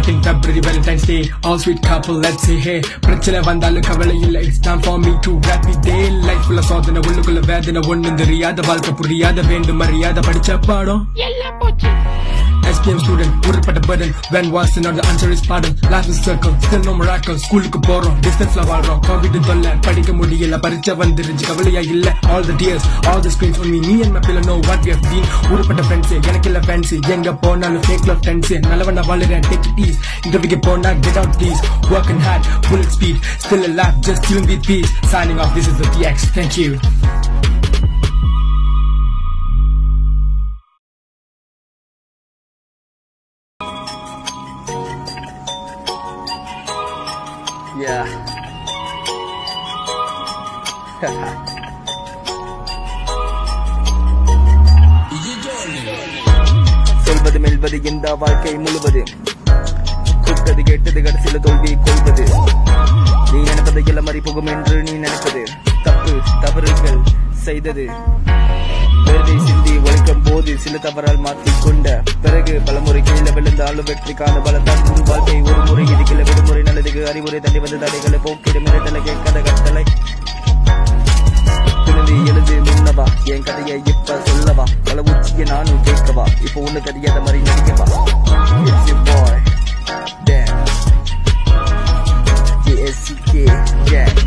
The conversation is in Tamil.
back in February Valentine's Day all sweet couple let's say hey பிரச்சனை வந்தாலும் கவலை இல்ல it's time for me to wrap it day life full சோதனை உள்ளுக்குள்ள வேதனை ஒண்ணு தெரியாத வாழ்க்கை புரியாத வேண்டும் மரியாதை படிச்ச பாடம் SPM student உருப்பட்ட burden when was another answer is pardon life is circle still no miracle ஸ்கூலுக்கு போறோம் டிஸ்டன்ஸ்ல வாழ்றோம் கோவிட் தொல்லை படிக்க முடியல பரீட்சை வந்துருச்சு கவலையா இல்ல all the tears all the screens on me me and my pillow know what we have been உருப்பட்ட friends எனக்கு இல்ல fancy எங்க போனாலும் fake love friends நல்லவன வாழுறேன் take it easy இன்டர்வியூக்கு போனா get out please working hard bullet speed still alive just chilling with peace signing off this is the TX thank you Yeah. சொல்வது மெல்வது இந்த வாழ்க்கை முழுவது கூட்டது கேட்டது கடைசியில தோல்வி கொள்வது நீ நினைப்பது இளமறி புகும் என்று நீ நினைப்பது தப்பு தவறுகள் செய்தது வேர்வை சிந்தி ஒழிக்கும் போது சில தவறால் மாற்றிக் கொண்ட பிறகு பலமுறை கீழே விழுந்தாலும் வெற்றிக்கான பலத்தான் உன் வாழ்க்கை ஒரு முறை இதுக்கில விடுமுறை நல்லதுக்கு அறிவுரை தள்ளி வந்து தடைகளை போக்கிடும் மிரட்டலை கேட்காத கட்டளை துணிந்து எழுது முன்னவா என் கதையை இப்ப சொல்லவா பல உச்சிய நானும் கேட்கவா இப்ப ஒண்ணு தெரியாத மாதிரி நடிக்கவா It's your boy, Dan. K-S-C-K, Jack.